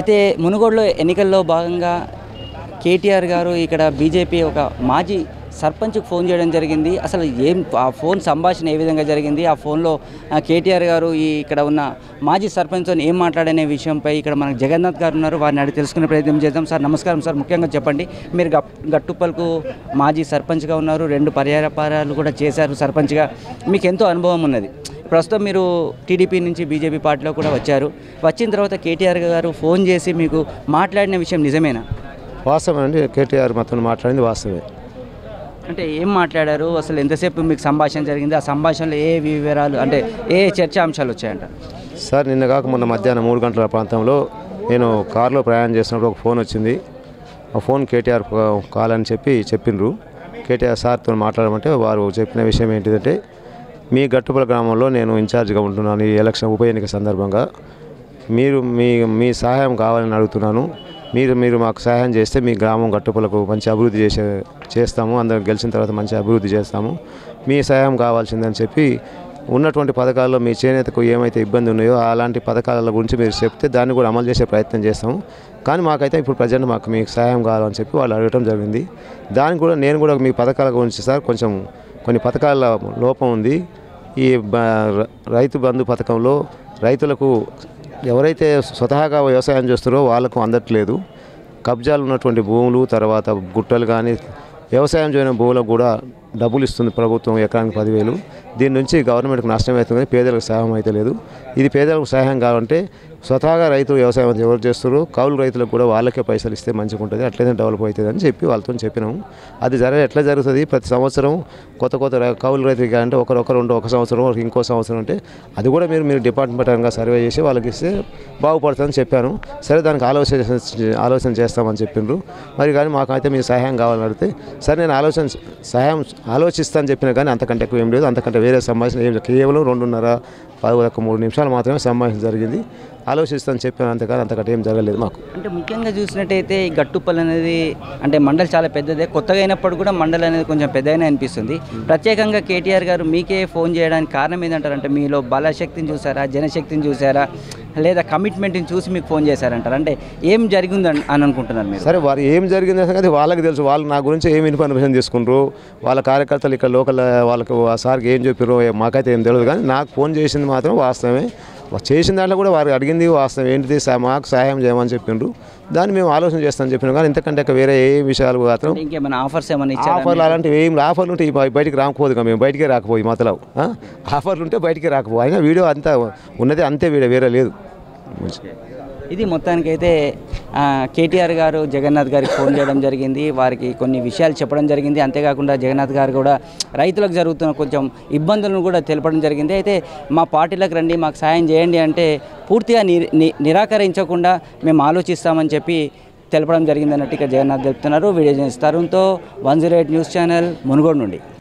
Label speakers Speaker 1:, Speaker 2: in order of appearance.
Speaker 1: అయితే మునుగోడులో ఎన్నికల్లో భాగంగా కేటీఆర్ గారు ఇక్కడ బీజేపీ ఒక మాజీ సర్పంచ్కి ఫోన్ చేయడం జరిగింది అసలు ఏం ఆ ఫోన్ సంభాషణ ఏ విధంగా జరిగింది ఆ ఫోన్లో ఆ, కేటీఆర్ గారు ఈ ఇక్కడ ఉన్న మాజీ సర్పంచ్తో ఏం మాట్లాడనే విషయంపై ఇక్కడ మనకు జగన్నాథ్ గారు ఉన్నారు వారిని అడిగి తెలుసుకునే ప్రయత్నం చేద్దాం సార్ నమస్కారం సార్ ముఖ్యంగా చెప్పండి మీరు గప్ గట్టుప్పలకు మాజీ సర్పంచ్గా ఉన్నారు రెండు పర్యాపారాలు కూడా చేశారు సర్పంచ్గా మీకు ఎంతో అనుభవం ఉన్నది ప్రస్తుతం మీరు టీడీపీ నుంచి బీజేపీ పార్టీలో కూడా వచ్చారు వచ్చిన తర్వాత కేటీఆర్ గారు ఫోన్ చేసి మీకు మాట్లాడిన విషయం నిజమేనా
Speaker 2: వాస్తవం అండి కేటీఆర్ మొత్తం మాట్లాడింది వాస్తవమే
Speaker 1: అంటే ఏం మాట్లాడారు అసలు ఎంతసేపు మీకు సంభాషణ జరిగింది ఆ సంభాషణలో ఏ వివరాలు అంటే ఏ చర్చాంశాలు వచ్చాయంట
Speaker 2: సార్ నిన్న కాక మొన్న మధ్యాహ్నం మూడు గంటల ప్రాంతంలో నేను కారులో ప్రయాణం చేసినప్పుడు ఒక ఫోన్ వచ్చింది ఆ ఫోన్ కేటీఆర్ కాల్ అని చెప్పి చెప్పిండ్రు కేటీఆర్ సార్తో మాట్లాడమంటే వారు చెప్పిన విషయం ఏంటిదంటే మీ గట్టుపల గ్రామంలో నేను ఇన్ఛార్జిగా ఉంటున్నాను ఈ ఎలక్షన్ ఉప ఎన్నిక సందర్భంగా మీరు మీ మీ సహాయం కావాలని అడుగుతున్నాను మీరు మీరు మాకు సహాయం చేస్తే మీ గ్రామం గట్టుపలకు మంచి అభివృద్ధి చేసే చేస్తాము అందరం గెలిచిన తర్వాత మంచి అభివృద్ధి చేస్తాము మీ సహాయం కావాల్సిందని చెప్పి ఉన్నటువంటి పథకాల్లో మీ చేనేతకు ఏమైతే ఇబ్బంది ఉన్నాయో అలాంటి పథకాల గురించి మీరు చెప్తే దాన్ని కూడా అమలు చేసే ప్రయత్నం చేస్తాము కానీ మాకైతే ఇప్పుడు ప్రజెంట్ మాకు మీకు సహాయం కావాలని చెప్పి వాళ్ళు అడగటం జరిగింది దానికి కూడా నేను కూడా మీ పథకాల గురించి సార్ కొంచెం కొన్ని పథకాల లోపం ఉంది ఈ బ- రైతు బంధు పథకంలో రైతులకు ఎవరైతే స్వతహాగా వ్యవసాయం చేస్తారో వాళ్ళకు అందట్లేదు కబ్జాలు ఉన్నటువంటి భూములు తర్వాత గుట్టలు కానీ వ్యవసాయం చేయని భూములకు కూడా డబ్బులు ఇస్తుంది ప్రభుత్వం ఎకరానికి పదివేలు దీని నుంచి గవర్నమెంట్కి నష్టం అవుతుంది కానీ పేదలకు సహాయం అయితే లేదు ఇది పేదలకు సహాయం కావాలంటే స్వతహాగా రైతులు వ్యవసాయం అయితే ఎవరు చేస్తారో కౌలు రైతులకు కూడా వాళ్ళకే పైసలు ఇస్తే మంచిగా ఉంటుంది అట్లనే డెవలప్ అవుతుంది అని చెప్పి వాళ్ళతో చెప్పినాము అది జరగ ఎట్లా జరుగుతుంది ప్రతి సంవత్సరం కొత్త కొత్త రై- కౌలు రైతులకి అంటే ఒకరొకరు ఉంటే ఒక సంవత్సరం ఒకరికి ఇంకో సంవత్సరం అంటే అది కూడా మీరు మీరు డిపార్ట్మెంట్ పరంగా సర్వే చేసి వాళ్ళకి ఇస్తే బాగుపడుతుందని చెప్పాను సరే దానికి ఆలోచన ఆలోచన చేస్తామని చెప్పిండ్రు మరి కానీ మాకైతే మీరు సహాయం కావాలని అడిగితే సరే నేను ఆలోచన సహాయం ఆలోచిస్తాను చెప్పినా కానీ అంతకంటే ఎక్కువ ఏం లేదు అంతకంటే వేరే సంభాషణ ఏం లేదు. కేవలం రెండున్నర పది ఒక మూడు నిమిషాలు మాత్రమే సంభాషణ జరిగింది ఆలోచిస్తాను చెప్పాను అంతకాని అంతకంటే ఏం జరగలేదు మాకు
Speaker 1: అంటే ముఖ్యంగా చూసినట్టయితే ఈ గట్టుప్పల్ అనేది అంటే మండలి చాలా పెద్దదే కొత్తగా అయినప్పుడు కూడా మండలి అనేది కొంచెం పెద్దగానే అనిపిస్తుంది ప్రత్యేకంగా కేటీఆర్ గారు మీకే ఫోన్ చేయడానికి కారణం ఏంటంటారు అంటే మీలో బలశక్తిని చూసారా జనశక్తిని చూసారా లేదా కమిట్మెంట్ని చూసి మీకు ఫోన్ చేశారంటారు అంటే ఏం జరిగింది అని అని అనుకుంటున్నారు మీరు
Speaker 2: సరే వారు ఏం జరిగింది సంగతి వాళ్ళకి తెలుసు వాళ్ళు నా గురించి ఏం ఇన్ఫర్మేషన్ తీసుకుంటారు వాళ్ళ కార్యకర్తలు ఇక్కడ లోకల్ వాళ్ళకి ఆ సార్కి ఏం చెప్పారో ఏ- మాకైతే ఏం తెలియదు కానీ నాకు ఫోన్ చేసింది మాత్రం వాస్తవమే వా- చేసిన దాంట్లో కూడా వారు అడిగింది వాస్తవం ఏంటిది సా- మాకు సహాయం చేయమని చెప్పిండ్రు దాన్ని మేము ఆలోచన చేస్తామని చెప్పినాం కానీ ఇంతకంటే ఇక వేరే ఏ విషయాలు మాత్రం
Speaker 1: అంటే ఇంకేమైనా ఆఫర్స్ ఏమైనా ఇచ్చారా
Speaker 2: ఆఫర్లు అలాంటివి ఏం ఆఫర్లు ఉంటే ఈ బయ- బయటికి రాకపోదు ఇక మేము బయటికే రాకపోయి మతలవు ఆ? ఆఫర్లు ఉంటే బయటికి రాకపోయి అయినా వీడియో అంతా ఉన్నది అంతే వీడియో వేరే లేదు
Speaker 1: ఇది మొత్తానికైతే ఆ, కేటీఆర్ గారు జగన్నాథ్ గారికి ఫోన్ చేయడం జరిగింది వారికి కొన్ని విషయాలు చెప్పడం జరిగింది అంతేకాకుండా జగన్నాథ్ గారు కూడా రైతులకు జరుగుతున్న కొంచెం ఇబ్బందులను కూడా తెలపడం జరిగింది అయితే మా పార్టీలకు రండి మాకు సాయం చేయండి అంటే పూర్తిగా ని ని- నిరాకరించకుండా మేము ఆలోచిస్తామని చెప్పి తెలపడం జరిగింది అన్నట్టు ఇక జగన్నాథ్ చెప్తున్నారు వీడియో చేస్తారు తరుణ్తో one zero eight news channel Munugode నుండి